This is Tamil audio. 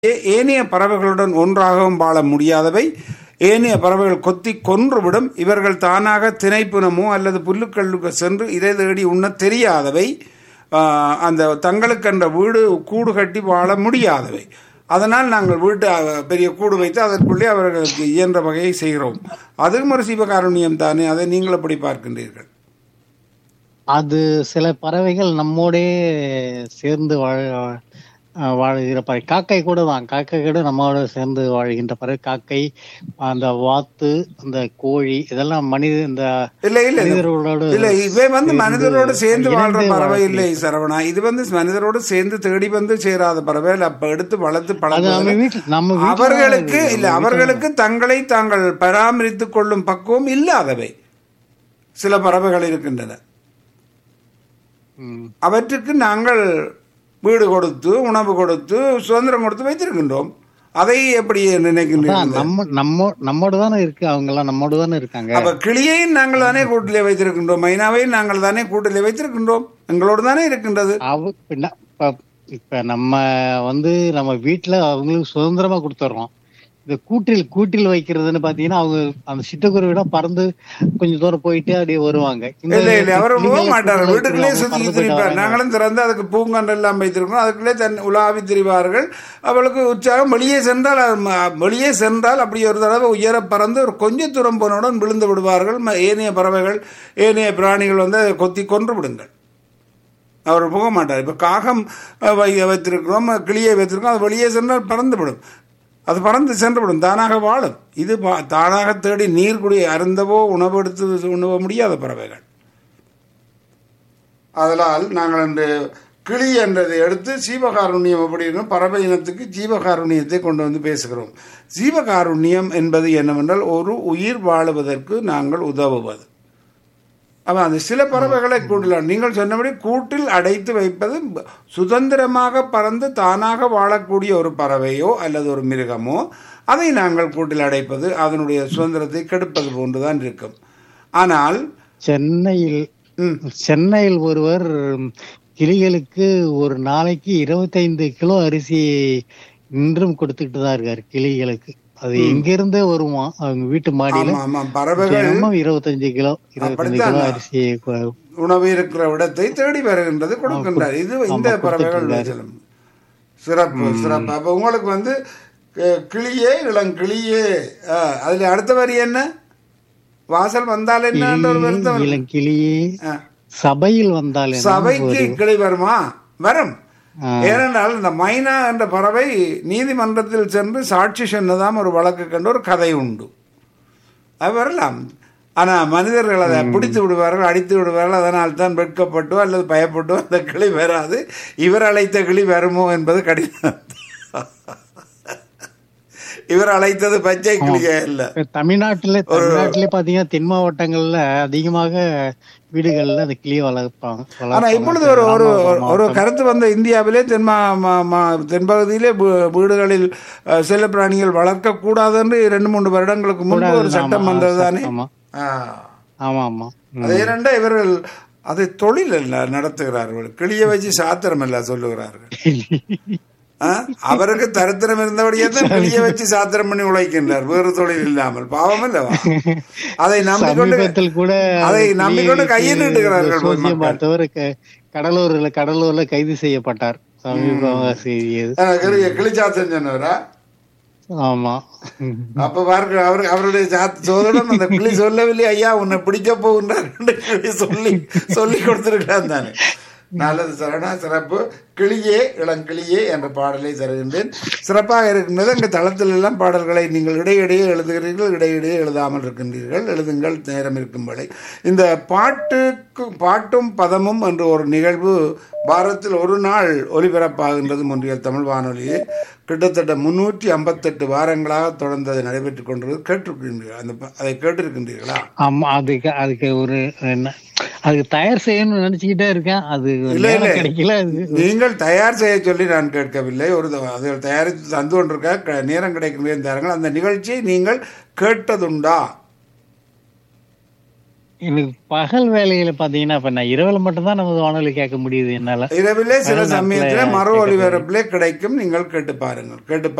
ஏ- ஏனைய பறவைகளுடன் ஒன்றாகவும் வாழ முடியாதவை ஏனைய பறவைகள் கொத்தி கொன்றுவிடும் இவர்கள் தானாக திணைப்புணமோ அல்லது புல்லுக்கல்லுக்கு சென்று இதை தேடி உண்ண தெரியாதவை ஆஹ், அந்த தங்களுக்கென்ற வீடு கூடு கட்டி வாழ முடியாதவை அதனால் நாங்கள் வீட்டு அஹ், பெரிய கூடு வைத்து அதற்குள்ளே அவர்களுக்கு இயன்ற வகையை செய்கிறோம் அதுவும் ஒரு சிவகாருண்யம் தானே அதை நீங்கள் எப்படி பார்க்கின்றீர்கள் அது சில பறவைகள் நம்மோடே சேர்ந்து வாழ அஹ் வாழுகிற பறவை காக்கை கூட தான் காக்கை கூட நம்மோட சேர்ந்து வாழ்கின்ற பறவை காக்கை அந்த வாத்து அந்த கோழி இதெல்லாம் மனித இந்த இல்ல இல்ல மனிதர்களோடு இல்ல இவை வந்து மனிதரோடு சேர்ந்து வாழ்ற இணைந்து பறவை வாழக்கூடிய இல்லை சரவணா இது வந்து மனிதரோடு சேர்ந்து தேடி வந்து சேராத பறவை இல்ல அப்ப எடுத்து வளர்த்து அது நம்ம பழகுவது வீட்டுல நம்ம வீட்டுல அவர்களுக்கு தான் இல்ல இருக்கு. அவர்களுக்கு தங்களை தாங்கள் பராமரித்துக் கொள்ளும் பக்குவம் இல்லாதவை சில பறவைகள் இருக்கின்றன ம். அவற்றுக்கு நாங்கள் வீடு கொடுத்து உணவு கொடுத்து சுதந்திரம் கொடுத்து வைத்திருக்கின்றோம் அதை எப்படி அதான் நினைக்கின்றீர்கள் நம்ம நம்ம நம்மோட தானே இருக்கு அவங்க எல்லாம் நம்மோட தானே இருக்காங்க அப்ப கிளியையும் நாங்கள் தானே கூட்டிலே வைத்திருக்கின்றோம் மைனாவையும் நாங்கள் தானே கூட்டிலே வைத்திருக்கின்றோம் எங்களோடு தானே இருக்கின்றது அவ பின்ன- இப்ப இப்ப நம்ம வந்து நம்ம வீட்டுல அவங்களுக்கு சுதந்திரமா கொடுத்துட்றோம் இந்த கூட்டில் கூட்டில் வைக்கிறதுன்னு பாத்தீங்கன்னா அவங்க அந்த சிட்டுக்குருவிட பறந்து கொஞ்சம் தூரம் போயிட்டு அப்படியே வருவாங்க இந்த இல்ல இல்ல அவர் போக கிளிகளை மாட்டார் கூட்டில் வீட்டுக்குள்ளே வைக்கிறவங்க சுத்தி பறந்து போயிட்டு திரிப்பார் வராங்க. நாங்களும் திறந்து அதுக்கு பூங்கன்று எல்லாம் வைத்திருக்கோம் அதுக்குள்ளே தன் உலாவி திரிவார்கள் அவளுக்கு உற்சாகம் வெளியே சென்றால் அது ம- வெளியே சென்றால் அப்படி ஒரு தடவை உயர பறந்து ஒரு கொஞ்ச தூரம் போனவுடன் விழுந்து விடுவார்கள் ம- ஏனைய பறவைகள் ஏனைய பிராணிகள் வந்து அதை கொத்தி கொன்று விடுங்கள் அவர் போக மாட்டார் இப்போ காகம் அஹ், வை வைத்திருக்கிறோம் கிளியை வைத்திருக்கோம் அது வெளியே சென்றால் பறந்து விடும் அது பறந்து சென்று விடும் தானாக வாழும் இது பா- தானாக தேடி நீர் குடி அருந்தவோ உணவு எடுத்து உண்ணவோ முடியாத பறவைகள் அதனால் நாங்கள் அந்த கிளி என்றதை எடுத்து ஜீவகாருண்யம் எப்படி இருக்கும் பறவை இனத்துக்கு ஜீவகாருண்யத்தை கொண்டு வந்து பேசுகிறோம் ஜீவகாருண்யம் என்பது என்னவென்றால் ஒரு உயிர் வாழுவதற்கு நாங்கள் உதவுவது அவன் அந்த சில பறவைகளை கூட்டில் நீங்கள் சொன்னபடி கூட்டில் அடைத்து வைப்பது சுதந்திரமாக பறந்து தானாக வாழக்கூடிய ஒரு பறவையோ அல்லது ஒரு மிருகமோ அதை நாங்கள் கூட்டில் அடைப்பது அதனுடைய சுதந்திரத்தை கெடுப்பது போன்றுதான் இருக்கும் ஆனால் சென்னையில் ம், சென்னையில் ஒருவர் கிளிகளுக்கு ஒரு நாளைக்கு இருபத்தைந்து கிலோ அரிசி இன்றும் கொடுத்துக்கிட்டு தான் இருக்காரு கிளிகளுக்கு அது எங்க இருந்தே வருமா அவங்க வீட்டு மாடியில ஆமா ஆமா பறவைகள் தினமும் இருபத்தஞ்சு கிலோ இருபத்தஞ்சு கிலோ அப்படித்தான். அரிசி கொ- உணவு இருக்கிற இடத்தை தேடி வருகின்றது கொடுக்கின்றார் இது இந்த ஆமா, பறவைகள் கொடுத்துட்டு செல்லும். சிறப்பு சிறப்பு அப்ப உங்களுக்கு வந்து அஹ், கிளியே இளங்கிளியே அஹ், அதுல அடுத்த வரி என்ன வாசல் வந்தால் என்ன ஒரு வருத்தம் இருக்கு. இளங்கிளியே ஆ. சபையில் வந்தால் என்ன? சபைக்கு கிளி வருமா வரும் ஆ. ஏனென்றால் இந்த மைனா என்ற பறவை நீதிமன்றத்தில் சென்று சாட்சி சொன்னதாம் ஒரு வழக்கு கண்டு ஒரு கதை உண்டு அது வரலாம் ஆனா மனிதர்கள் அதை பிடித்து விடுவார்கள் அடித்து விடுவார்கள் அதனால் தான் வெட்கப்பட்டோ அல்லது பயப்பட்டோ அந்த கிளி வராது இவர் அழைத்த கிளி வருமோ என்பது கடினம் இவர் அழைத்தது பச்சை கிளியே இல்லை இப்ப தமிழ்நாட்டுல தமிழ்நாட்டுல பாத்தீங்கன்னா தென் மாவட்டங்கள்ல அதிகமாக வீடுகள்ல அந்த கிளியை வளர்ப்பாங்க ஆனா வளர்ப்பாங்க. இப்பொழுது ஒரு ஒரு ஒரு- ஒரு கருத்து வந்த இந்தியாவிலே தென் மா மா- மா- தென்பகுதியிலே வீ- வீடுகளில் அஹ், செல்ல பிராணிகள் வளர்க்க கூடாது என்று இரண்டு மூன்று வருடங்களுக்கு முன்பு ஒரு சட்டம் ஆமா, வந்தது தானே ஆமா ஆ. ஆமா ஆமா ம். அதே ரெண்டா இவர்கள் அதை தொழில் அல்ல நடத்துகிறார்கள் கிளிய வச்சு சாத்திரம் அல்ல சொல்லுகிறார்கள் ஆ? அவருக்கு தரித்திரம் இருந்தபடியே தான் கிளிய வச்சு சாத்திரம் பண்ணி உழைக்கின்றார் வேறு தொழில் இல்லாமல் பாவம் அல்லவா அதை நம்பிக்கொண்டு சமீபத்தில் கூட அதை அந்த நம்பிக்கொண்டு கிளிக்கு கையிலிட்டுகிறார்கள் போய் சோசியம் மக்கள். பார்த்தவர் க- கடலூர்ல கடலூர்ல கைது செய்யப்பட்டார் சமீப செய்தி அது. ஆ, கிளி- கிளிச்சாத்தம் சொன்னவரா ஆமா அப்ப பாருங்க அவரு அவருடைய சாத் சோதரன் அந்த கிளி சொல்லவில்லை ஐயா உன்னை பிடிக்க போகின்றார் என்று கிளி சொல்லி சொல்லி கொடுத்திருக்கிறான் தானே நல்லது சரணா சிறப்பு கிளியே இளங்கிளியே என்ற பாடலை தருகின்றேன் சிறப்பாக இருக்கின்றது அங்கு தளத்தில் எல்லாம் பாடல்களை நீங்கள் இடையிடையே எழுதுகிறீர்கள் இடையிடையே எழுதாமல் இருக்கின்றீர்கள் எழுதுங்கள் நேரம் இருக்கும் வரை இந்த பாட்டுக்கு பாட்டும் பதமும் என்ற ஒரு நிகழ்வு வாரத்தில் ஒரு நாள் ஒலிபரப்பாகின்றது முன்றியல் தமிழ் வானொலியில் கிட்டத்தட்ட முன்னூற்றி ஐம்பத்தெட்டு வாரங்களாக தொடர்ந்து அது நடைபெற்றுக் கொண்டிருக்கிறது கேட்டிருக்கின்றீர்கள் அந்த ப- அதை கேட்டிருக்கின்றீர்களா ஆமா அதுக்கு அதுக்கு ஒரு என்ன அதுக்கு தயார் செய்யணும்னு நினைச்சுக்கிட்டே இருக்கேன் அது இல்ல, நேரம் இல்ல. கிடைக்கல அது நீங்கள் தயார் செய்ய சொல்லி நான் கேட்கவில்லை ஒரு த- அதை தயாரித்து தந்து கொண்டிருக்க க- நேரம் கிடைக்கும் தாருங்கள் அந்த நிகழ்ச்சியை நீங்கள் கேட்டதுண்டா எனக்கு பகல் வேலையில பாத்தீங்கன்னா இப்ப நான் இரவுல மட்டும்தான் நமது வானொலி கேட்க முடியுது என்னால இரவிலே சில பகல் நேரத்துல சமயத்தில் மறு கேட்க ஒளிபரப்பிலே கிடைக்கும் நீங்கள் கேட்டு பாருங்கள் கேட்டு